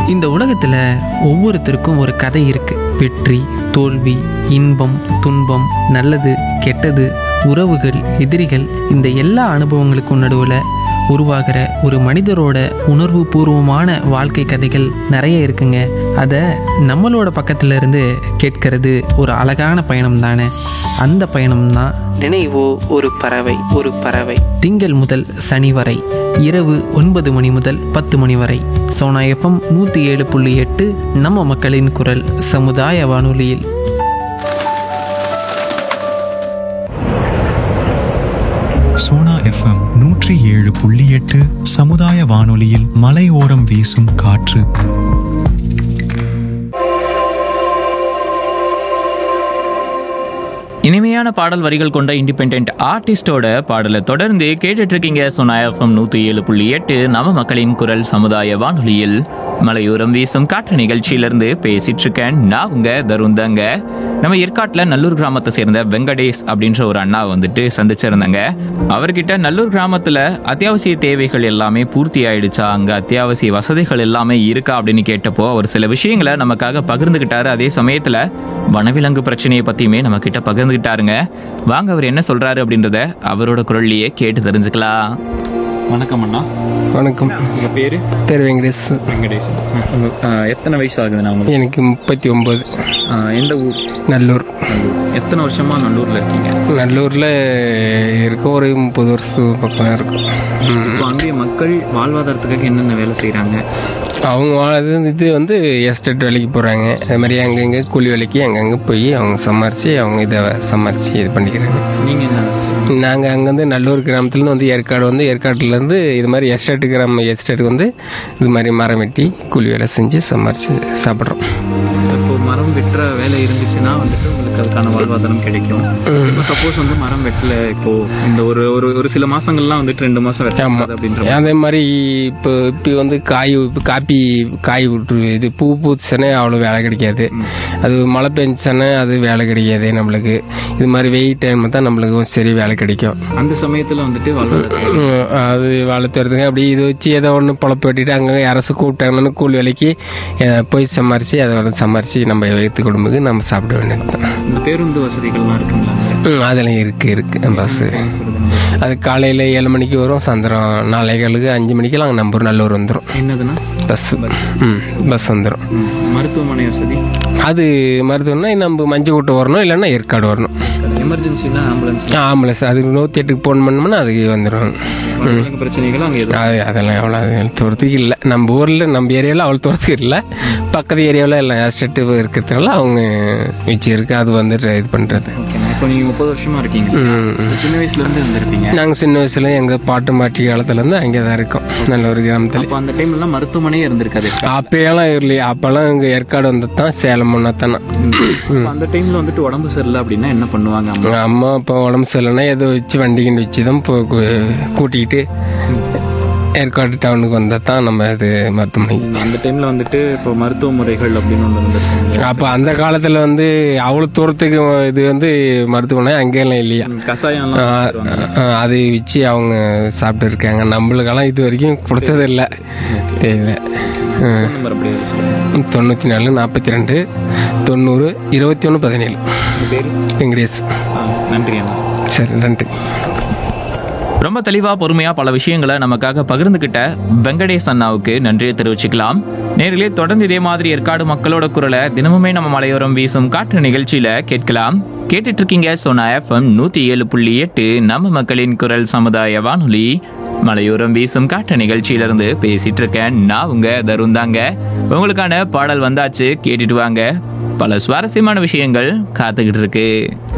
இந்த உலகத்தில் ஒவ்வொருத்தருக்கும் ஒரு கதை இருக்கு வெற்றி தோல்வி இன்பம் துன்பம் நல்லது கெட்டது உறவுகள் எதிரிகள் இந்த எல்லா அனுபவங்களுக்கும் நடுவில் உருவாகிற ஒரு மனிதரோட உணர்வு பூர்வமான வாழ்க்கை கதைகள் நிறைய இருக்குங்க அதை நம்மளோட பக்கத்துல இருந்து கேட்கறது ஒரு அழகான பயணம் தானே அந்த பயணம் தான் நினைவோ ஒரு பறவை ஒரு பறவை திங்கள் முதல் சனி வரை இரவு ஒன்பது மணி முதல் பத்து மணி வரை சோனா எஃப்எம் நூற்றி ஏழு புள்ளி எட்டு நம்ம மக்களின் குரல் சமுதாய வானொலியில் சோனா எஃப்எம் நூற்றி ஏழு புள்ளி எட்டு சமுதாய வானொலியில் மலையோரம் வீசும் காற்று இனிமையான பாடல் வரிகள் கொண்ட இண்டிபெண்ட் ஆர்டிஸ்டோட பாடலை தொடர்ந்து கேட்டுட்டு இருக்கீங்க சொன்னா எஃப்எம் நூற்றி ஏழு புள்ளி எட்டு நம்ம மக்களின் குரல் சமுதாய வானொலியில் மலையோரம் வீசும் காற்று நிகழ்ச்சியிலிருந்து பேசிட்டு இருக்கேன் நான் உங்க தருண் தாங்க நம்ம ஏற்காட்டில் நல்லூர் கிராமத்தை சேர்ந்த வெங்கடேஷ் அப்படின்ற ஒரு அண்ணா வந்துட்டு சந்திச்சிருந்தாங்க அவர்கிட்ட நல்லூர் கிராமத்தில் அத்தியாவசிய தேவைகள் எல்லாமே பூர்த்தி ஆயிடுச்சா அங்கே அத்தியாவசிய வசதிகள் எல்லாமே இருக்கா அப்படின்னு கேட்டப்போ அவர் சில விஷயங்களை நமக்காக பகிர்ந்துக்கிட்டாரு அதே சமயத்தில் வனவிலங்கு பிரச்சனையை பற்றியுமே நம்ம கிட்ட பகிர்ந்துக்கிட்டாருங்க வாங்க அவர் என்ன சொல்றாரு அப்படின்றத அவரோட குரல்லையே கேட்டு தெரிஞ்சுக்கலாம் வணக்கம் அண்ணா வணக்கம் உங்கள் பேர் பேர் வெங்கடேஷ் வெங்கடேஷ் எத்தனை வயசு ஆகுதுண்ணா உங்களுக்கு எனக்கு முப்பத்தி ஒம்பது எந்த ஊர் நல்லூர் எத்தனை வருஷமா நல்லூரில் இருக்கீங்க நல்லூரில் இருக்க ஒரு முப்பது வருஷம் பக்கம் இருக்கும் ம். இப்போ அங்கே மக்கள் வாழ்வாதாரத்துக்காக என்னென்ன வேலை செய்கிறாங்க அவங்க வாழது இது வந்து எஸ்டேட் வேலைக்கு போகிறாங்க அது மாதிரி அங்கங்கே கூலி வேலைக்கு அங்கங்கே போய் அவங்க சம்பாரித்து அவங்க இதை சம்பாரித்து இது பண்ணிக்கிறாங்க நீங்கள் என்ன நாங்கள் அங்கேருந்து நல்லூர் கிராமத்துலேருந்து வந்து ஏற்காடு வந்து ஏற்காட்டுலேருந்து இது மாதிரி எஸ்டேட் கிராம எஸ்டேட்டுக்கு வந்து இது மாதிரி மரம் வெட்டி கூலி வேலை செஞ்சு சம்பாரித்து சாப்பிட்றோம் இப்போ மரம் வெட்டுற வேலை இருந்துச்சுன்னா வந்துட்டு உங்களுக்கு அதுக்கான வாழ்வாதாரம் கிடைக்கும் இப்போ சப்போஸ் வந்து மரம் வெட்டல இப்போ இந்த ஒரு ஒரு ஒரு சில மாசங்கள்லாம் வந்துட்டு ரெண்டு மாசம் ஆமா வெட்டாது அப்படின்ற அதே மாதிரி இப்போ இப்போ வந்து காய் இப்போ காப்பி காய் விட்டு இது பூ பூச்சுனே அவ்வளோ வேலை கிடைக்காது அது மழை பெஞ்சுச்சுன்னா அது வேலை கிடைக்காது நம்மளுக்கு இது மாதிரி வெயில் டைம் தான் நம்மளுக்கு சரி வேலை கிடைக்கும் அந்த சமயத்துல வந்துட்டு வாழ்வாதாரம் உம், அது வளர்த்துறதுங்க அப்படி இது வச்சு ஏதோ ஒன்று பொழப்பு வெட்டிட்டு அங்கே அரசு கூப்பிட்டாங்கன்னு கூலி வேலைக்கு அஹ், போய் சம்பாரிச்சு அதை வந்து சம்பாரிச்சு நம்ம எடுத்து குடும்பத்துக்கு நம்ம சாப்பிட வேண்டியது தான் இந்த பேருந்து வசதிகள்லாம் இருக்குங்களா ம், அதெல்லாம் இருக்கு இருக்கு பஸ்ஸு அது காலையில் ஏழு மணிக்கு வரும் சாயந்தரம் நாளைகளுக்கு அஞ்சு மணிக்கெல்லாம் அங்கே நம்பூர் நல்லூர் வந்துடும் என்னதுன்னா பஸ் ம் பஸ் வந்துடும் ம், மருத்துவமனை வசதி அது மருத்துவம்னா நம்ம மஞ்சள் கூட்டம் வரணும் இல்லைன்னா ஏற்காடு வரணும் எமர்ஜென்சினா ஆம்புலன்ஸ் ஆம்புலன்ஸ் அதுக்கு நூற்றி எட்டுக்கு ஃபோன் பண்ணோம்னா அதுக்கு வந்துடும் வனவிலங்கு பிரச்சனைகள் அங்கே எதுவும் அது அதெல்லாம் எவ்வளோ தூரத்துக்கு இல்லை நம்ம ஊரில் நம்ம ஏரியாவில் அவ்வளோ தூரத்துக்கு இல்லை பக்கத்து ஏரியாவில் எல்லாம் எஸ்டேட்டு இருக்கிறதுனால அவங்க வச்சு இருக்கு அது வந்துட்டு இது பண்ணுறது ஓகேண்ணா இப்போ நீங்க முப்பது வருஷமா இருக்கீங்க சின்ன வயசுல இருந்து இருந்திருப்பீங்க நாங்கள் சின்ன வயசுல எங்கள் பாட்டு மாட்டி காலத்துலேருந்து அங்கே தான் இருக்கோம் நல்ல ஒரு கிராமத்தில் அப்போ அந்த டைம்ல மருத்துவமனையே இருந்திருக்காது அப்பயெல்லாம் இல்லையா அப்போல்லாம் இங்கே ஏற்காடு வந்து தான் சேலம் முன்னா தானே அப்ப அந்த டைம்ல வந்துட்டு உடம்பு சரியில்லை அப்படின்னா என்ன பண்ணுவாங்க அம்மா அம்மா இப்போ உடம்பு சரியில்லைன்னா ஏதோ வச்சு வண்டி கிண்டி வச்சு தான் இப்போ கூ- கூட்டிக்கிட்டு ஏற்காடு டவுனுக்கு வந்தால் தான் நம்ம இது மருத்துவமனைக்கு அந்த டைம்ல வந்துட்டு இப்போ மருத்துவ முறைகள் அப்படின்னு ஒன்று இருந்திருக்காங்க அப்போ அந்த காலத்தில் வந்து அவ்வளோ தூரத்துக்கு இது வந்து மருத்துவமனை அங்கேயெல்லாம் இல்லையா கஷாயம்லாம் ஆ, ஆ, அதை வச்சு அவங்க சாப்பிட்டு இருக்காங்க நம்மளுக்கெல்லாம் இது வரைக்கும் கொடுத்தது இல்லை தெரியல ஆ. ஃபோன் நம்பர் அப்படியே சொல்லுங்க. தொண்ணூற்றி நாலு நாற்பத்தி ரெண்டு தொண்ணூறு இருபத்தி ஒன்று பதினேழு உங்க பேரு வெங்கடேஷ் ஆ, நன்றி அண்ணா சரி நன்றி ரொம்ப தெளிவா பொறுமையா பல விஷயங்களை நமக்காக பகிர்ந்துகிட்ட வெங்கடேஷ் அண்ணாவுக்கு நன்றியை தெரிவிச்சுக்கலாம் நேரிலே தொடர்ந்து இதே மாதிரி ஏற்காடு மக்களோட குரலை தினமுமே நம்ம மலையோரம் வீசும் காற்று நிகழ்ச்சியில கேட்கலாம் கேட்டுட்டு இருக்கீங்க சோனா எஃப்எம் நூத்தி ஏழு புள்ளி எட்டு நம்ம மக்களின் குரல் சமுதாய வானொலி மலையோரம் வீசும் காற்று நிகழ்ச்சியிலிருந்து பேசிட்டு இருக்கேன் நான் உங்க தருண் தாங்க உங்களுக்கான பாடல் வந்தாச்சு கேட்டுட்டு வாங்க பல சுவாரஸ்யமான விஷயங்கள் காத்துக்கிட்டு இருக்கு